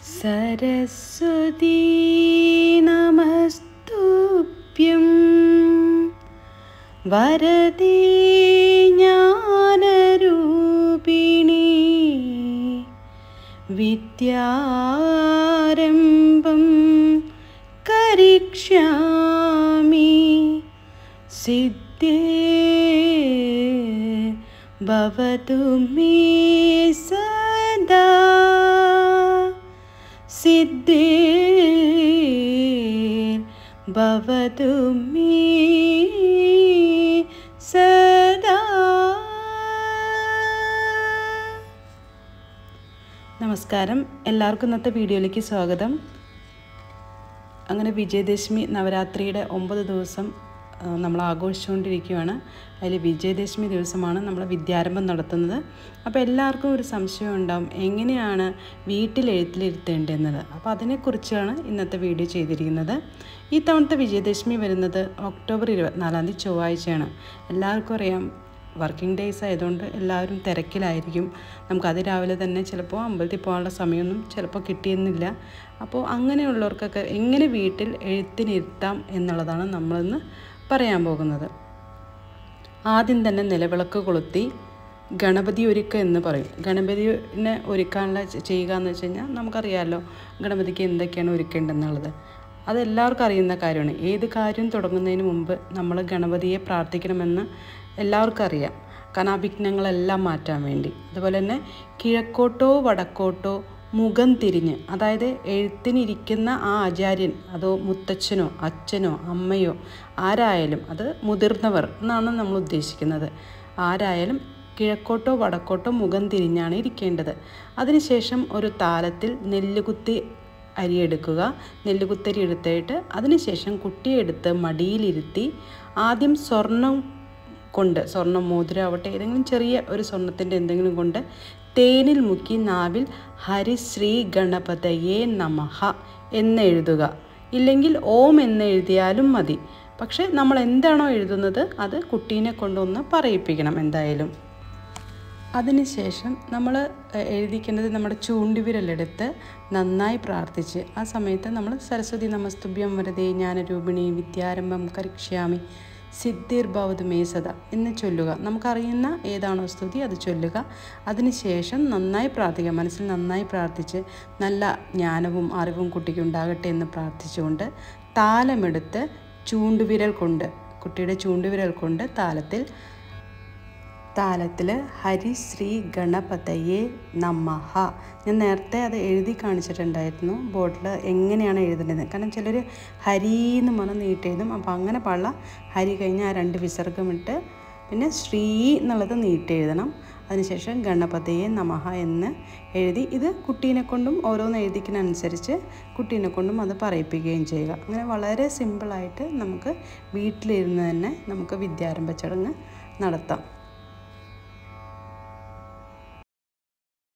सरस्वती नमस्तुभ्यं वरदे ज्ञानरूपिणी विद्यारम्भं करिष्यामि सिद्धे भवतु मे सदा सिद्धे भवतु मे सदा നമസ്കാരം എല്ലാവർക്കും ഇന്നത്തെ വീഡിയോയിലേക്ക് സ്വാഗതം അങ്ങനെ വിജയദശമി നവരാത്രിയുടെ ഒമ്പത് ദിവസം ആ, നമ്മൾ ആഘോഷിച്ചുകൊണ്ടിരിക്കുകയാണ് അതിൽ വിജയദശമി ദിവസമാണ് നമ്മൾ വിദ്യാരംഭം നടത്തുന്നത് അപ്പോൾ എല്ലാവർക്കും ഒരു സംശയം ഉണ്ടാവും എങ്ങനെയാണ് വീട്ടിൽ എഴുത്തിലിരുത്തേണ്ടതെന്നത് അപ്പോൾ അതിനെക്കുറിച്ചാണ് ഇന്നത്തെ വീഡിയോ ചെയ്തിരിക്കുന്നത് ഈ തവണത്തെ വിജയദശമി വരുന്നത് ഒക്ടോബർ ഇരുപത്തിനാലാം തീയതി ചൊവ്വാഴ്ചയാണ് എല്ലാവർക്കും അറിയാം വർക്കിംഗ് ഡേയ്സ് ആയതുകൊണ്ട് എല്ലാവരും തിരക്കിലായിരിക്കും നമുക്ക് അതിരാവിലെ തന്നെ ചിലപ്പോൾ അമ്പലത്തിൽ പോകാനുള്ള സമയമൊന്നും ചിലപ്പോൾ കിട്ടിയെന്നില്ല അപ്പോൾ അങ്ങനെയുള്ളവർക്കൊക്കെ എങ്ങനെ വീട്ടിൽ എഴുത്തിനിരുത്താം എന്നുള്ളതാണ് നമ്മളിന്ന് പറയാൻ പോകുന്നത് ആദ്യം തന്നെ നിലവിളക്ക് കൊളുത്തി ഗണപതി ഒരുക്കുക എന്ന് പറയും ഗണപതിനെ ഒരുക്കാനുള്ള ചെ- ചെയ്യുക എന്ന് വെച്ച് കഴിഞ്ഞാൽ നമുക്കറിയാമല്ലോ ഗണപതിക്ക് എന്തൊക്കെയാണ് ഒരുക്കേണ്ടതെന്നുള്ളത് അത് എല്ലാവർക്കും അറിയുന്ന കാര്യമാണ് ഏത് കാര്യം തുടങ്ങുന്നതിന് മുമ്പ് നമ്മൾ ഗണപതിയെ പ്രാർത്ഥിക്കണമെന്ന് എല്ലാവർക്കും അറിയാം കാരണം ആ വിഘ്നങ്ങളെല്ലാം മാറ്റാൻ വേണ്ടി അതുപോലെ തന്നെ കിഴക്കോട്ടോ വടക്കോട്ടോ മുഖം തിരിഞ്ഞ് അതായത് എഴുത്തിനിരിക്കുന്ന ആ ആചാര്യൻ അതോ മുത്തച്ഛനോ അച്ഛനോ അമ്മയോ ആരായാലും അത് മുതിർന്നവർ എന്നാണ് നമ്മൾ ഉദ്ദേശിക്കുന്നത് ആരായാലും കിഴക്കോട്ടോ വടക്കോട്ടോ മുഖം തിരിഞ്ഞാണ് ഇരിക്കേണ്ടത് അതിനുശേഷം ഒരു താലത്തിൽ നെല്ലുകുത്തി അരിയെടുക്കുക നെല്ലുകുത്തരി എടുത്തിട്ട് അതിനുശേഷം കുട്ടിയെ എടുത്ത് മടിയിലിരുത്തി ആദ്യം സ്വർണം കൊണ്ട് സ്വർണ്ണം മോതിരം ആവട്ടെ ഏതെങ്കിലും ചെറിയ ഒരു സ്വർണത്തിൻ്റെ എന്തെങ്കിലും കൊണ്ട് തേനിൽ മുക്കി നാവിൽ ഹരിശ്രീ ഗണപതയേ നമഃ എന്ന് എഴുതുക ഇല്ലെങ്കിൽ ഓം എന്ന് എഴുതിയാലും മതി പക്ഷേ നമ്മൾ എന്താണോ എഴുതുന്നത് അത് കുട്ടീനെ കൊണ്ടൊന്ന് പറയിപ്പിക്കണം എന്തായാലും അതിനുശേഷം നമ്മൾ എഴുതിക്കുന്നത് നമ്മുടെ ചൂണ്ടുവിരലെടുത്ത് നന്നായി പ്രാർത്ഥിച്ച് ആ സമയത്ത് നമ്മൾ സരസ്വതി നമസ്തുഭ്യം വരതേ ജ്ഞാനരൂപിണി വിദ്യാരംഭം കരിക്ഷ്യാമി സിദ്ധിർ ഭവതു മേ സദ എന്ന് ചൊല്ലുക നമുക്കറിയുന്ന ഏതാണോ സ്തുതി അത് ചൊല്ലുക അതിനുശേഷം നന്നായി പ്രാർത്ഥിക്കുക മനസ്സിൽ നന്നായി പ്രാർത്ഥിച്ച് നല്ല ജ്ഞാനവും അറിവും കുട്ടിക്ക് ഉണ്ടാകട്ടെ എന്ന് പ്രാർത്ഥിച്ചുകൊണ്ട് താലമെടുത്ത് ചൂണ്ടുവിരൽ കൊണ്ട് കുട്ടിയുടെ ചൂണ്ടുവിരൽ കൊണ്ട് താലത്തിൽ താലത്തിൽ ഹരിശ്രീ ഗണപതയെ നമഃ ഞാൻ നേരത്തെ അത് എഴുതി കാണിച്ചിട്ടുണ്ടായിരുന്നു ബോർഡിൽ എങ്ങനെയാണ് എഴുതേണ്ടത് കാരണം ചിലർ ഹരി എന്ന് പറഞ്ഞ് നീട്ടെഴുതും അപ്പോൾ അങ്ങനെ പാടില്ല ഹരി കഴിഞ്ഞ് ആ രണ്ട് വിസർഗമിട്ട് പിന്നെ ശ്രീ എന്നുള്ളത് നീട്ടെഴുതണം അതിനുശേഷം ഗണപതയെ നമഃ എന്ന് എഴുതി ഇത് കുട്ടീനെ കൊണ്ടും ഓരോന്ന് എഴുതിക്കുന്നതനുസരിച്ച് കുട്ടീനെ കൊണ്ടും അത് പറയിപ്പിക്കുകയും ചെയ്യുക അങ്ങനെ വളരെ സിമ്പിളായിട്ട് നമുക്ക് വീട്ടിലിരുന്ന് തന്നെ നമുക്ക് വിദ്യാരംഭ ചടങ്ങ് നടത്താം